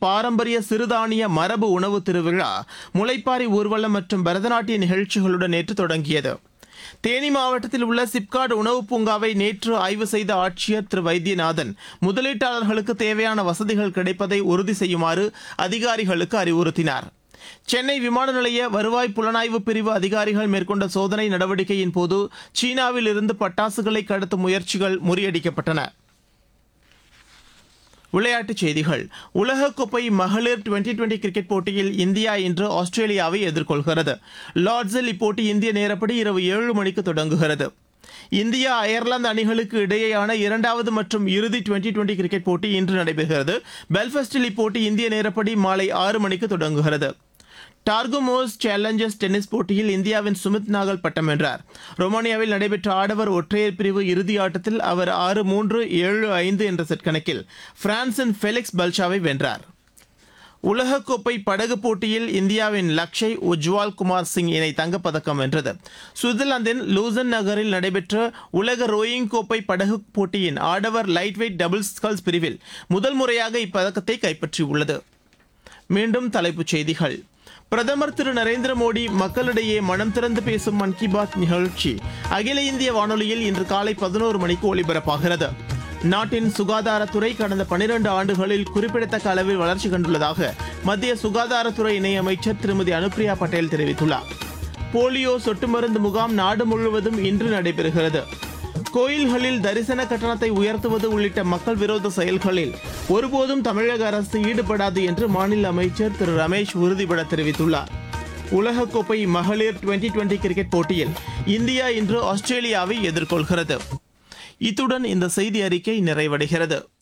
பாரம்பரிய சிறுதானிய மரபு உணவு திருவிழா முளைப்பாரி ஊர்வலம் மற்றும் பரதநாட்டிய நிகழ்ச்சிகளுடன் நேற்று தொடங்கியது தேனி மாவட்டத்தில் உள்ள சிப்காட் உணவு பூங்காவை நேற்று ஆய்வு செய்த ஆட்சியர் திரு வைத்தியநாதன் முதலீட்டாளர்களுக்கு தேவையான வசதிகள் கிடைப்பதை உறுதி செய்யுமாறு அதிகாரிகளுக்கு அறிவுறுத்தினார் சென்னை விமான நிலைய வருவாய் புலனாய்வு பிரிவு அதிகாரிகள் மேற்கொண்ட சோதனை நடவடிக்கையின் போது சீனாவில் இருந்து பட்டாசுகளை கடத்தும் முயற்சிகள் முறியடிக்கப்பட்டன விளையாட்டுச் செய்திகள் உலகக்கோப்பை மகளிர் டுவெண்டி டுவெண்டி கிரிக்கெட் போட்டியில் இந்தியா இன்று ஆஸ்திரேலியாவை எதிர்கொள்கிறது லார்ட்ஸில் இப்போட்டி இந்திய நேரப்படி இரவு ஏழு மணிக்கு தொடங்குகிறது இந்தியா அயர்லாந்து அணிகளுக்கு இடையேயான இரண்டாவது மற்றும் இறுதி டுவெண்டி டுவெண்டி கிரிக்கெட் போட்டி இன்று நடைபெறுகிறது பெல்ஃபாஸ்டில் இப்போட்டி இந்திய நேரப்படி மாலை ஆறு மணிக்கு தொடங்குகிறது டார்குமோஸ் சேலஞ்சர்ஸ் டென்னிஸ் போட்டியில் இந்தியாவின் சுமித் நாகல் பட்டம் வென்றார் ரொமானியாவில் நடைபெற்ற ஆடவர் ஒற்றையர் பிரிவு இறுதி ஆட்டத்தில் அவர் ஆறு மூன்று ஏழு ஐந்து என்ற செட் கணக்கில் பிரான்சின் ஃபெலிக்ஸ் பல்ஷாவை வென்றார் உலகக்கோப்பை படகு போட்டியில் இந்தியாவின் லக்ஷய் உஜ்வால் குமார் சிங் இணை தங்கப்பதக்கம் வென்றது சுவிட்சர்லாந்தின் லூசன் நகரில் நடைபெற்ற உலக ரோயிங் கோப்பை படகு போட்டியின் ஆடவர் லைட் வெயிட் டபுள் ஸ்கல்ஸ் பிரிவில் முதல் முறையாக இப்பதக்கத்தை கைப்பற்றியுள்ளது மீண்டும் தலைப்புச் செய்திகள் பிரதமர் திரு நரேந்திர மோடி மக்களிடையே மனம் திறந்து பேசும் மன் கி பாத் நிகழ்ச்சி அகில இந்திய வானொலியில் இன்று காலை பதினோரு மணிக்கு ஒலிபரப்பாகிறது நாட்டின் சுகாதாரத்துறை கடந்த பனிரெண்டு ஆண்டுகளில் குறிப்பிடத்தக்க அளவில் வளர்ச்சி கண்டுள்ளதாக மத்திய சுகாதாரத்துறை இணையமைச்சர் திருமதி அனுப்பிரியா பட்டேல் தெரிவித்துள்ளார் போலியோ சொட்டு மருந்து முகாம் நாடு முழுவதும் இன்று நடைபெறுகிறது கோயில்களில் தரிசன கட்டணத்தை உயர்த்துவது உள்ளிட்ட மக்கள் விரோத செயல்களில் ஒருபோதும் தமிழக அரசு ஈடுபடாது என்று மாநில அமைச்சர் திரு ரமேஷ் உறுதிபட தெரிவித்துள்ளார் உலகக்கோப்பை மகளிர் டுவெண்டி டுவெண்டி கிரிக்கெட் போட்டியில் இந்தியா இன்று ஆஸ்திரேலியாவை எதிர்கொள்கிறது இத்துடன் இந்த செய்தி அறிக்கை நிறைவடைகிறது